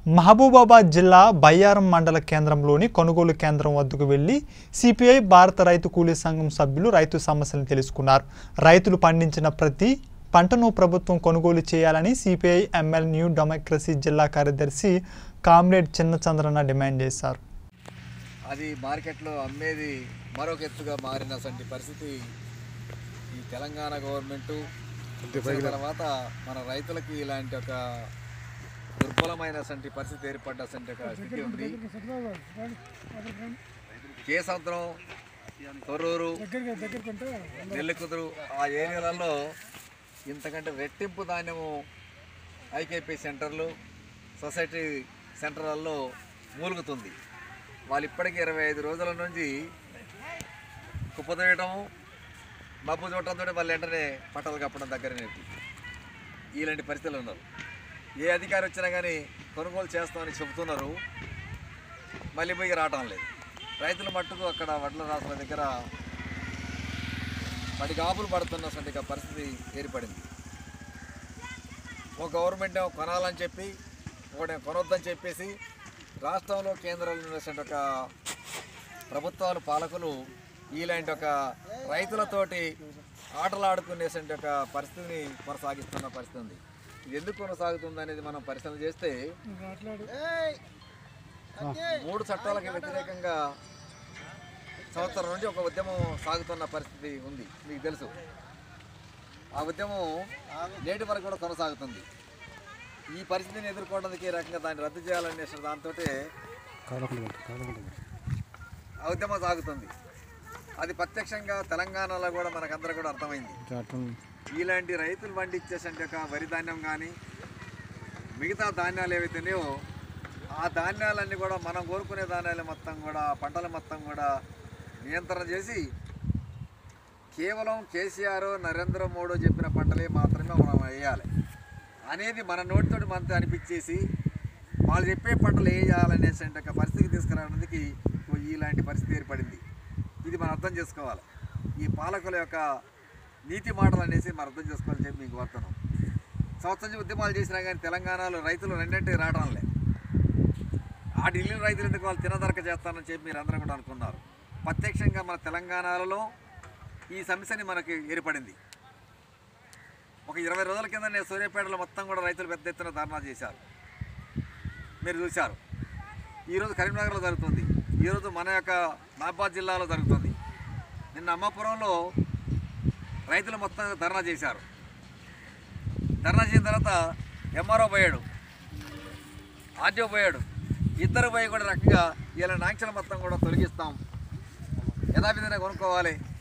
మహబూబాబాద్ జిల్లా బయ్యారం మండల కేంద్రంలోని కొనుగోలు కేంద్రం వద్దకు వెళ్లి సిపిఐ భారత రైతు కూలీ సంఘం సభ్యులు రైతు సమస్యలను తెలుసుకున్నారు రైతులు పండించిన ప్రతి పంటను ప్రభుత్వం కొనుగోలు చేయాలని సిపిఐ ఎంఎల్ న్యూ డెమోక్రసీ జిల్లా కార్యదర్శి కామ్రేడ్ చిన్నచంద్రన్న డిమాండ్ చేశారు అది మార్కెట్లో అమ్మేది మరొక ఎత్తుగా మారినటువంటి పరిస్థితి ఈ తెలంగాణ గవర్నమెంట్ వచ్చిన తర్వాత మన రైతులకి ఇలాంటి ఒక దుర్బలమైనటువంటి పరిస్థితి ఏర్పడ్డటువంటి ఒక స్థితి ఉంది కేసముద్రం తొర్రూరు నెల్లికుదురు ఆ ఏరియాలలో ఇంతకంటే రెట్టింపు ధాన్యము ఐకేపీ సెంటర్లు సొసైటీ సెంటర్లలో మూలుగుతుంది వాళ్ళు ఇప్పటికీ ఇరవై ఐదు రోజుల నుంచి కుప్పతోయటము మబ్బు చూడటంతో వాళ్ళు వెంటనే పట్టలు కప్పడం దగ్గర నేర్పి ఇలాంటి పరిస్థితులు ఉన్నారు ఏ అధికారి వచ్చినా కానీ కొనుగోలు చేస్తామని చెబుతున్నారు మళ్ళీ పోయి రావటం లేదు రైతుల మట్టుకు అక్కడ వడ్ల రాసుల దగ్గర పడి గాపులు పడుతున్నటువంటి ఒక పరిస్థితి ఏర్పడింది ఒక గవర్నమెంట్ ఏమో కొనాలని చెప్పి ఒకటి కొనొద్దని చెప్పేసి రాష్ట్రంలో కేంద్రంలో ఉన్నటువంటి ఒక ప్రభుత్వాలు పాలకులు ఇలాంటి ఒక రైతులతోటి ఆటలాడుకునేటువంటి ఒక పరిస్థితిని కొనసాగిస్తున్న పరిస్థితి ఉంది ఇది ఎందుకు కొనసాగుతుంది అనేది మనం పరిశీలన చేస్తే మూడు చట్టాలకు వ్యతిరేకంగా సంవత్సరం నుండి ఒక ఉద్యమం సాగుతున్న పరిస్థితి ఉంది మీకు తెలుసు ఆ ఉద్యమం నేటి వరకు కూడా కొనసాగుతుంది ఈ పరిస్థితిని ఎదుర్కోవడానికి ఈ రకంగా దాన్ని రద్దు చేయాలనే దాంతో ఆ ఉద్యమం సాగుతుంది అది ప్రత్యక్షంగా తెలంగాణలో కూడా మనకందరూ కూడా అర్థమైంది ఇలాంటి రైతులు పండించేసంటే ఒక వరి ధాన్యం కానీ మిగతా ధాన్యాలు ఏవైతేనేవో ఆ ధాన్యాలన్నీ కూడా మనం కోరుకునే ధాన్యాలు మొత్తం కూడా ఆ పంటలు మొత్తం కూడా నియంత్రణ చేసి కేవలం కేసీఆర్ నరేంద్ర మోడీ చెప్పిన పంటలే మాత్రమే మనం వేయాలి అనేది మన నోటితోటి మనతో అనిపించేసి వాళ్ళు చెప్పే పంటలు ఏ చేయాలనేసి ఒక పరిస్థితికి తీసుకురావడానికి ఇలాంటి పరిస్థితి ఏర్పడింది ఇది మనం అర్థం చేసుకోవాలి ఈ పాలకుల యొక్క నీతి మాటలు అనేసి మనం అర్థం చేసుకోవాలని చెప్పి మీకు వర్తనం సంవత్సరం నుంచి ఉద్యమాలు చేసినా కానీ తెలంగాణలో రైతులు రెండింటి రావడం లే ఆ ఢిల్లీ రైతులు ఎందుకు వాళ్ళు తినదరక చేస్తారని చెప్పి మీరు అందరూ కూడా అనుకున్నారు ప్రత్యక్షంగా మన తెలంగాణలో ఈ సమస్యని మనకి ఏర్పడింది ఒక ఇరవై రోజుల కింద నేను సూర్యాపేటలో మొత్తం కూడా రైతులు పెద్ద ఎత్తున ధర్నా చేశారు మీరు చూశారు ఈరోజు కరీంనగర్లో జరుగుతుంది ఈరోజు మన యొక్క మహబాద్ జిల్లాలో జరుగుతుంది నిన్న అమ్మాపురంలో రైతులు మొత్తం ధర్నా చేశారు ధర్నా చేసిన తర్వాత ఎంఆర్ఓ పోయాడు ఆర్డీఓ పోయాడు ఇద్దరు పోయి కూడా రకంగా ఇలా నాంక్షలు మొత్తం కూడా తొలగిస్తాం యథావిధంగా కొనుక్కోవాలి